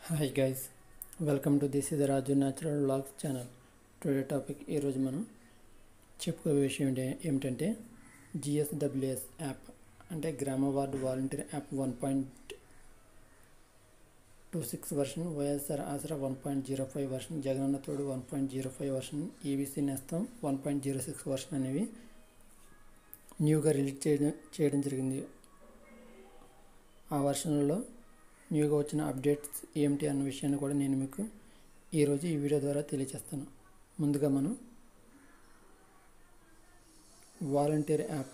hi guys welcome to this is Raju natural vlogs channel today topic ఈరోజు మనం చెప్పుకోవే విషయం ఏంటి- ఏమిటంటే జిఎస్డబ్ల్యూఎస్ యాప్ అంటే గ్రామ ward volunteer app one point two six version YSR Aasara one point zero five version Jagananna Thodu one point zero five version EBC Nestham one point zero six version అనేవి న్యూగా release చేయడం చేయడం జరిగింది ఆ వర్షన్లలో న్యూగా వచ్చిన అప్డేట్స్ ఏమిటి అన్న విషయాన్ని కూడా నేను మీకు ఈరోజు ఈ వీడియో ద్వారా తెలియజేస్తాను ముందుగా మనం వాలంటీర్ యాప్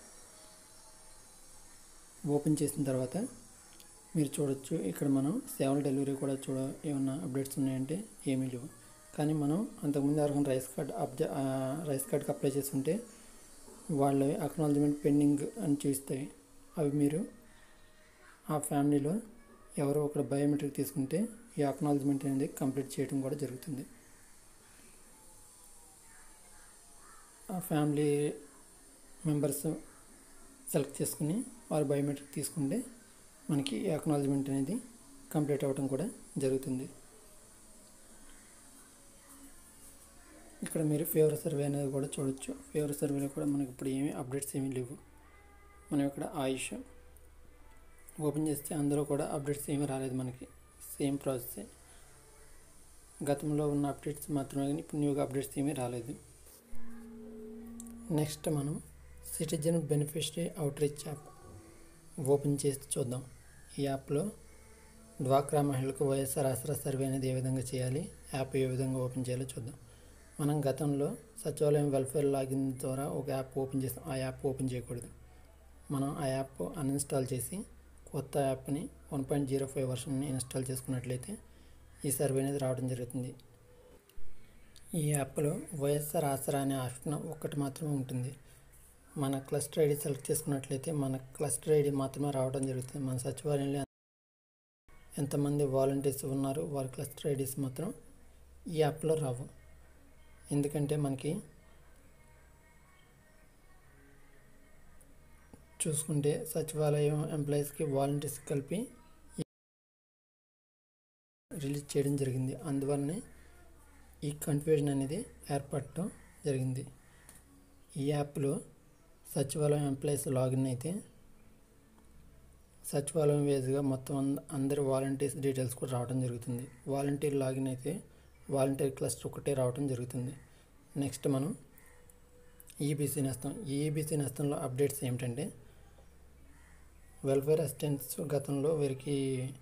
ఓపెన్ చేసిన తర్వాత మీరు చూడొచ్చు ఇక్కడ మనం సేవల డెలివరీ కూడా చూడ ఏమన్నా అప్డేట్స్ ఉన్నాయంటే ఏమీ లేవు కానీ మనం అంతకుముందు ఎవరికైనా రైస్ కార్డ్ అప్డే రైస్ కార్డ్కి అప్లై చేస్తుంటే వాళ్ళ అక్నాలజ్మెంట్ పెండింగ్ అని చూస్తాయి అవి మీరు ఆ ఫ్యామిలీలో ఎవరో ఒకరు బయోమెట్రిక్ తీసుకుంటే ఈ అక్నాలజ్మెంట్ అనేది కంప్లీట్ చేయడం కూడా జరుగుతుంది ఆ ఫ్యామిలీ మెంబర్స్ సెలెక్ట్ చేసుకుని వారు బయోమెట్రిక్ తీసుకుంటే మనకి ఈ అక్నాలజ్మెంట్ అనేది కంప్లీట్ అవ్వడం కూడా జరుగుతుంది ఇక్కడ మీరు ఫేవర్ సర్వే అనేది కూడా చూడొచ్చు ఫేవర్ సర్వేలో కూడా మనకి ఇప్పుడు ఏమీ అప్డేట్స్ ఏమీ లేవు మనం ఇక్కడ ఆయుష్ ఓపెన్ చేస్తే అందులో కూడా అప్డేట్స్ ఏమీ రాలేదు మనకి సేమ్ ప్రాసెస్ గతంలో ఉన్న అప్డేట్స్ మాత్రమే కానీ ఇప్పుడు న్యూగా అప్డేట్స్ ఏమీ రాలేదు నెక్స్ట్ మనం citizen beneficiary outreach app open చేసి చూద్దాం ఈ యాప్లో డ్వాక్రా మహిళలకు వైఎస్ఆర్ ఆసరా సర్వే అనేది ఏ విధంగా చేయాలి యాప్ ఏ విధంగా ఓపెన్ చేయాలో చూద్దాం మనం గతంలో సచివాలయం వెల్ఫేర్ లాగిన్ ద్వారా ఒక యాప్ ఓపెన్ చేస్తాం ఆ యాప్ ఓపెన్ చేయకూడదు మనం ఆ యాప్ అన్ఇన్స్టాల్ చేసి కొత్త యాప్ని వన్ పాయింట్ జీరో ఫైవ్ వర్షన్ని ఇన్స్టాల్ చేసుకున్నట్లయితే ఈ సర్వే అనేది రావడం జరుగుతుంది ఈ యాప్లో వైఎస్ఆర్ ఆసరా అనే ఆప్షన్ ఒక్కటి మాత్రమే ఉంటుంది మన క్లస్టర్ ఐడి సెలెక్ట్ చేసుకున్నట్లయితే మన క్లస్టర్ ఐడి మాత్రమే రావడం జరుగుతుంది మన సచివాలయంలో ఎంతమంది వాలంటీర్స్ ఉన్నారు వారి క్లస్టర్ ఐడీస్ మాత్రం ఈ యాప్లో రావు ఎందుకంటే మనకి చూసుకుంటే సచివాలయం ఎంప్లాయీస్కి వాలంటీర్స్ కలిపి రిలీజ్ చేయడం జరిగింది అందువల్లనే ఈ కన్ఫ్యూజన్ అనేది ఏర్పడటం జరిగింది ఈ యాప్లో సచివాలయం ఎంప్లాయీస్ లాగిన్ అయితే సచివాలయం వేజ్గా మొత్తం అంద- అందరి వాలంటీర్స్ డీటెయిల్స్ కూడా రావడం జరుగుతుంది వాలంటీర్ లాగిన్ అయితే వాలంటీర్ క్లస్టర్ ఒకటే రావడం జరుగుతుంది నెక్స్ట్ మనం ఈబీసీ నేస్తం ఈ ఈబీసీ నేస్తంలో అప్డేట్స్ ఏమిటంటే వెల్ఫేర్ అసిస్టెంట్స్ గతంలో వీరికి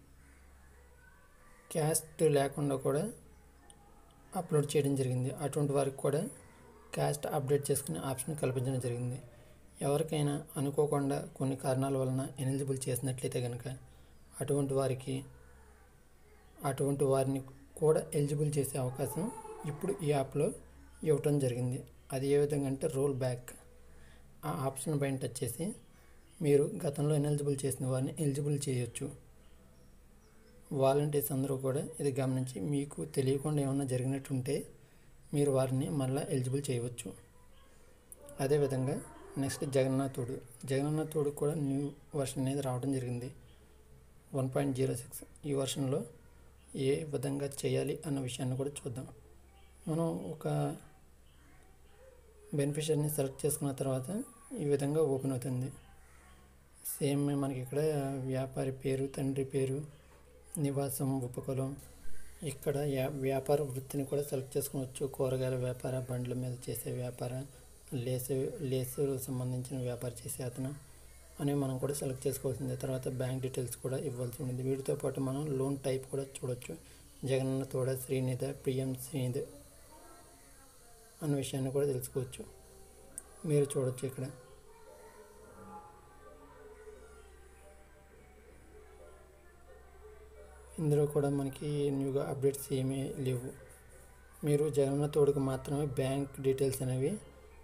క్యాస్ట్ లేకుండా కూడా అప్లోడ్ చేయడం జరిగింది అటువంటి వారికి కూడా క్యాస్ట్ అప్డేట్ చేసుకునే ఆప్షన్ కల్పించడం జరిగింది ఎవరికైనా అనుకోకుండా కొన్ని కారణాల వలన ఎలిజిబుల్ చేసినట్లయితే కనుక అటువంటి వారికి అటువంటి వారిని కూడా ఎలిజిబుల్ చేసే అవకాశం ఇప్పుడు ఈ యాప్లో ఇవ్వటం జరిగింది అది ఏ విధంగా అంటే రోల్ బ్యాక్ ఆ ఆప్షన్ పైన టచ్ చేసి మీరు గతంలో ఎలిజిబుల్ చేసిన వారిని ఎలిజిబుల్ చేయొచ్చు వాలంటీర్స్ అందరూ కూడా ఇది గమనించి మీకు తెలియకుండా ఏమన్నా జరిగినట్టుంటే మీరు వారిని మళ్ళీ ఎలిజిబుల్ చేయవచ్చు అదేవిధంగా నెక్స్ట్ జగన్నాథ్ తోడు జగన్నాథ్ తోడు కూడా న్యూ వర్షన్ అనేది రావడం జరిగింది వన్ పాయింట్ జీరో సిక్స్ ఈ వర్షన్లో ఏ విధంగా చేయాలి అన్న విషయాన్ని కూడా చూద్దాం మనం ఒక బెనిఫిషియర్ని సెలెక్ట్ చేసుకున్న తర్వాత ఈ విధంగా ఓపెన్ అవుతుంది సేమ్ మనకి ఇక్కడ వ్యాపారి పేరు తండ్రి పేరు నివాసం ఉపకులం ఇక్కడ యా- వ్యాపార వృత్తిని కూడా సెలెక్ట్ చేసుకోవచ్చు కూరగాయల వ్యాపార బండ్ల మీద చేసే వ్యాపార లేసు లేసు సంబంధించిన వ్యాపారం చేసే అతను అని మనం కూడా సెలెక్ట్ చేసుకోవాల్సింది తర్వాత బ్యాంక్ డీటెయిల్స్ కూడా ఇవ్వాల్సి ఉంటుంది వీటితో పాటు మనం లోన్ టైప్ కూడా చూడొచ్చు జగనన్న తోడ శ్రీనిధ పిఎం శ్రీనిధ అన్న విషయాన్ని కూడా తెలుసుకోవచ్చు మీరు చూడొచ్చు ఇక్కడ ఇందులో కూడా మనకి న్యూగా అప్డేట్స్ ఏమీ లేవు మీరు జగనన్న తోడుకు మాత్రమే బ్యాంక్ డీటెయిల్స్ అనేవి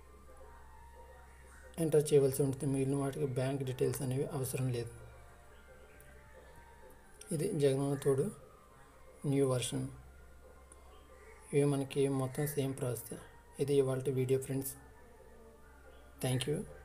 ఎంటర్ చేయవలసి ఉంటుంది మిగిలిన వాటికి బ్యాంక్ డీటెయిల్స్ అనేవి అవసరం లేదు ఇది జగనన్న తోడు న్యూ వర్షన్ ఇవి మనకి మొత్తం సేమ్ ప్రాసెస్ ఇది ఇవాళ వీడియో ఫ్రెండ్స్ థ్యాంక్ యూ